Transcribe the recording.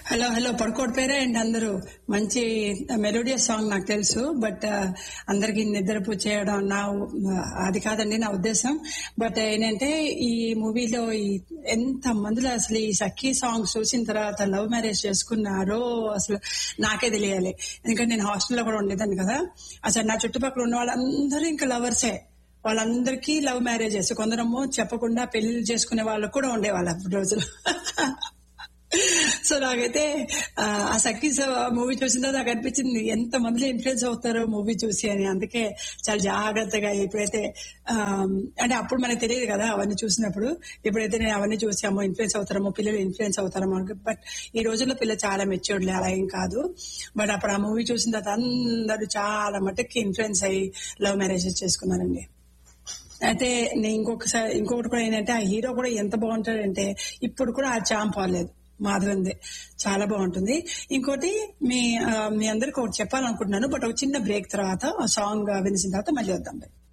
hello hello పడుకోడిపోయారా అండి అందరూ మంచి మెలోడియస్ సాంగ్ నాకు తెలుసు బట్ అందరికి నిద్రపు చేయడం నా అది కాదండి నా ఉద్దేశం బట్ ఏంటంటే ఈ మూవీలో ఈ ఎంత మందిలో అసలు ఈ సఖీ సాంగ్స్ చూసిన తర్వాత లవ్ మ్యారేజ్ చేసుకున్నారో అసలు నాకే తెలియాలి ఎందుకంటే నేను హాస్టల్లో కూడా ఉండేదాన్ని కదా అసలు నా చుట్టుపక్కల ఉన్న వాళ్ళందరూ ఇంకా లవర్సే వాళ్ళందరికీ లవ్ మ్యారేజెస్ కొందరము చెప్పకుండా పెళ్లి చేసుకునే వాళ్ళు కూడా ఉండేవాళ్ళు అప్పుడు రోజులు సో నాకైతే ఆ, ఆ సఖీస్ మూవీ చూసిన తర్వాత నాకు అనిపించింది ఎంత మందిలో ఇన్ఫ్లుయెన్స్ అవుతారో మూవీ చూసి అని అందుకే చాలా జాగ్రత్తగా ఎప్పుడైతే ఆ, అంటే అప్పుడు మనకు తెలియదు కదా అవన్నీ చూసినప్పుడు ఎప్పుడైతే నేను అవన్నీ చూసామో ఇన్ఫ్లుయెన్స్ అవుతారమో పిల్లలు ఇన్ఫ్లుయెన్స్ అవుతారమో బట్ ఈ రోజుల్లో పిల్లలు చాలా మెచ్యూర్డ్లే అలా ఏం కాదు బట్ అప్పుడు ఆ మూవీ చూసిన తర్వాత అందరూ చాలా మటుకి ఇన్ఫ్లుయెన్స్ అయ్యి లవ్ మ్యారేజెస్ చేసుకున్నారండి అయితే నేను ఇంకొకసారి ఇంకొకటి కూడా ఏంటంటే ఆ హీరో కూడా ఎంత బాగుంటాడంటే ఇప్పుడు కూడా ఆ చాం పోలేదు మాధవందే చాలా బాగుంటుంది ఇంకోటి మీ ఆ, మీ అందరికి ఒకటి చెప్పాలనుకుంటున్నాను బట్ ఒక చిన్న బ్రేక్ తర్వాత ఆ సాంగ్ వినిసిన తర్వాత మళ్ళీ వద్దాం